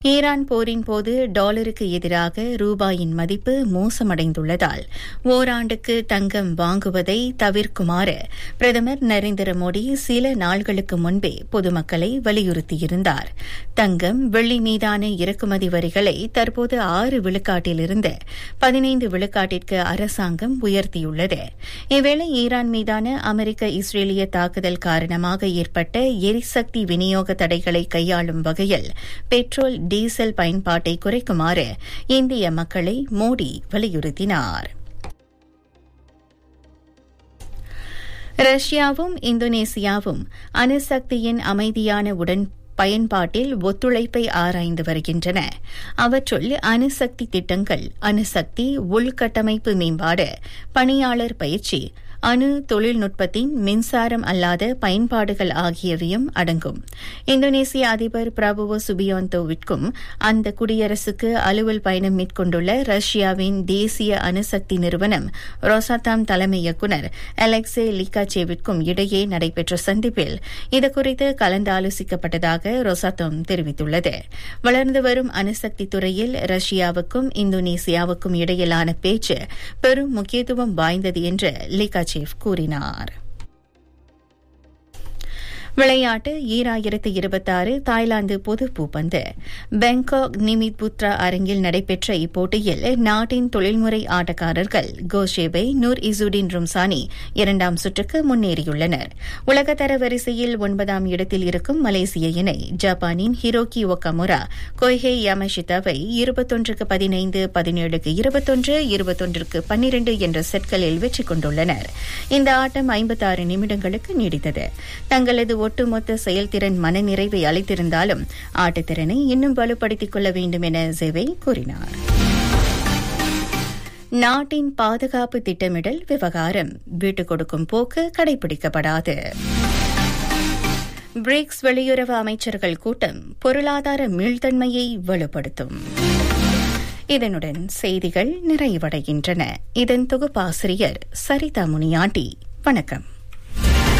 Iran போரின் போது டாலருக்கு எதிராக ரூபாயின் மதிப்பு மோசமடைந்துள்ளதால் ஓராண்டுக்கு தங்கம் வாங்குவதை தவிர்க்குமாறு பிரதமர் நரேந்திர மோடி சில நாள்களுக்கு முன்பே பொதுமக்களை வலியுறுத்தியிருந்தார் தங்கம் வெள்ளி மீதான இறக்குமதி வரிகளை தற்போது ஆறு விழுக்காட்டிலிருந்து பதினைந்து விழுக்காட்டிற்கு அரசாங்கம் உயர்த்தியுள்ளது இவ்வேளை ஈரான் மீதான அமெரிக்க இஸ்ரேலிய தாக்குதல் காரணமாக ஏற்பட்ட எரிசக்தி விநியோக தடைகளை கையாளும் வகையில் பெட்ரோல் டீசல் பயன்பாட்டை குறைக்குமாறு இந்திய மக்களை மோடி வலியுறுத்தினார் ரஷ்யாவும் இந்தோனேசியாவும் அணுசக்தியின் அமைதியான உடன் பயன்பாட்டில் ஒத்துழைப்பை ஆராய்ந்து வருகின்றன அவற்றுள் அணுசக்தி திட்டங்கள் அணுசக்தி உள்கட்டமைப்பு மேம்பாடு பணியாளர் பயிற்சி அணு தொழில்நுட்பத்தின் மின்சாரம் அல்லாத பயன்பாடுகள் ஆகியவையும் அடங்கும் இந்தோனேசிய அதிபர் பிரபுவோ சுபியோந்தோவிற்கும் அந்த குடியரசுக்கு அலுவல் பயணம் மேற்கொண்டுள்ள ரஷ்யாவின் தேசிய அணுசக்தி நிறுவனம் ரோசாத்தாம் தலைமை இயக்குநர் அலெக்சே லிகாச்சேவிற்கும் இடையே நடைபெற்ற சந்திப்பில் இதுகுறித்து கலந்தாலோசிக்கப்பட்டதாக ரொசாத்தோம் தெரிவித்துள்ளது வளர்ந்து வரும் அணுசக்தி துறையில் ரஷ்யாவுக்கும் இந்தோனேசியாவுக்கும் இடையிலான பேச்சு பெரும் முக்கியத்துவம் வாய்ந்தது என்று லிகா சீஃப் கூறினார் விளையாட்டு ஈராயிரத்து இருபத்தாறு தாய்லாந்து பொது பூப்பந்து பாங்காக் நிமித் புத்ரா அரங்கில் நடைபெற்ற இப்போட்டியில் நாட்டின் தொழில்முறை ஆட்டக்காரர்கள் கோஷேபை நூர் இசுடின் ரும்சானி இரண்டாம் சுற்றுக்கு முன்னேறியுள்ளனர் உலகத்தர வரிசையில் ஒன்பதாம் இடத்தில் இருக்கும் மலேசிய இணை ஜப்பானின் ஹிரோகி ஒக்கமுரா கொய்ஹே யமஷிதாவை இருபத்தொன்றுக்கு பதினைந்து பதினேழுக்கு இருபத்தொன்று இருபத்தொன்றுக்கு பன்னிரண்டு என்ற செட்களில் வெற்றி கொண்டுள்ளனர் இந்த ஆட்டம் ஐம்பத்தாறு நிமிடங்களுக்கு நீடித்தது தங்களது ஒட்டுமொத்த செயல்திறன் மனநிறைவை அளித்திருந்தாலும் ஆட்டத்திறனை இன்னும் வலுப்படுத்திக் கொள்ள வேண்டும் என ஜெவை கூறினார் நாட்டின் பாதுகாப்பு திட்டமிடல் விவகாரம் வீட்டுக் கொடுக்கும் போக்கு கடைபிடிக்கப்படாது பிரிக்ஸ் வெளியுறவு அமைச்சர்கள் கூட்டம் பொருளாதார மீள்தன்மையை வலுப்படுத்தும் இதனுடன் செய்திகள் நிறைவடைகின்றன இதன் தொகுப்பாசிரியர் சரிதா முனியாண்டி வணக்கம்